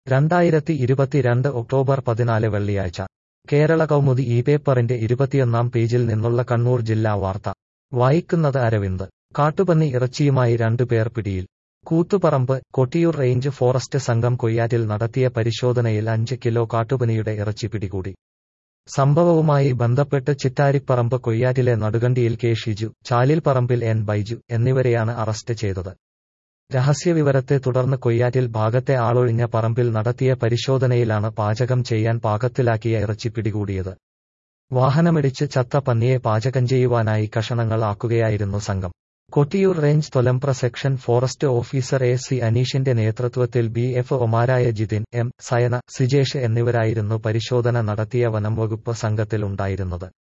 രണ്ടായിരത്തി ഇരുപത്തിരണ്ട് ഒക്ടോബർ പതിനാല് വെള്ളിയാഴ്ച കേരള കൗമുദി ഈ പേപ്പറിന്റെ ഇരുപത്തിയൊന്നാം പേജിൽ നിന്നുള്ള കണ്ണൂർ ജില്ലാ വാർത്ത വായിക്കുന്നത് അരവിന്ദ് കാട്ടുപന്നി ഇറച്ചിയുമായി രണ്ടുപേർ പിടിയിൽ കൂത്തുപറമ്പ് കൊട്ടിയൂർ റേഞ്ച് ഫോറസ്റ്റ് സംഘം കൊയ്യാറ്റിൽ നടത്തിയ പരിശോധനയിൽ അഞ്ച് കിലോ കാട്ടുപനിയുടെ ഇറച്ചി പിടികൂടി സംഭവവുമായി ബന്ധപ്പെട്ട് ചിറ്റാരിപ്പറമ്പ് കൊയ്യാറ്റിലെ നടുകണ്ടിയിൽ കെ ഷിജു ചാലിൽപ്പറമ്പിൽ എൻ ബൈജു എന്നിവരെയാണ് അറസ്റ്റ് ചെയ്തത് രഹസ്യവിവരത്തെ തുടർന്ന് കൊയ്യാറ്റിൽ ഭാഗത്തെ ആളൊഴിഞ്ഞ പറമ്പിൽ നടത്തിയ പരിശോധനയിലാണ് പാചകം ചെയ്യാൻ പാകത്തിലാക്കിയ ഇറച്ചി പിടികൂടിയത് വാഹനമിടിച്ച് ചത്ത പന്നിയെ പാചകം ചെയ്യുവാനായി കഷണങ്ങൾ ആക്കുകയായിരുന്നു സംഘം Kottiyoor range Tholambra section forest officer A C അനീഷിന്റെ നേതൃത്വത്തിൽ ബി എഫ് ഒമാരായ ജിതിൻ എം സയന സിജേഷ് എന്നിവരായിരുന്നു പരിശോധന നടത്തിയ വനം വകുപ്പ് സംഘത്തിൽ ഉണ്ടായിരുന്നത്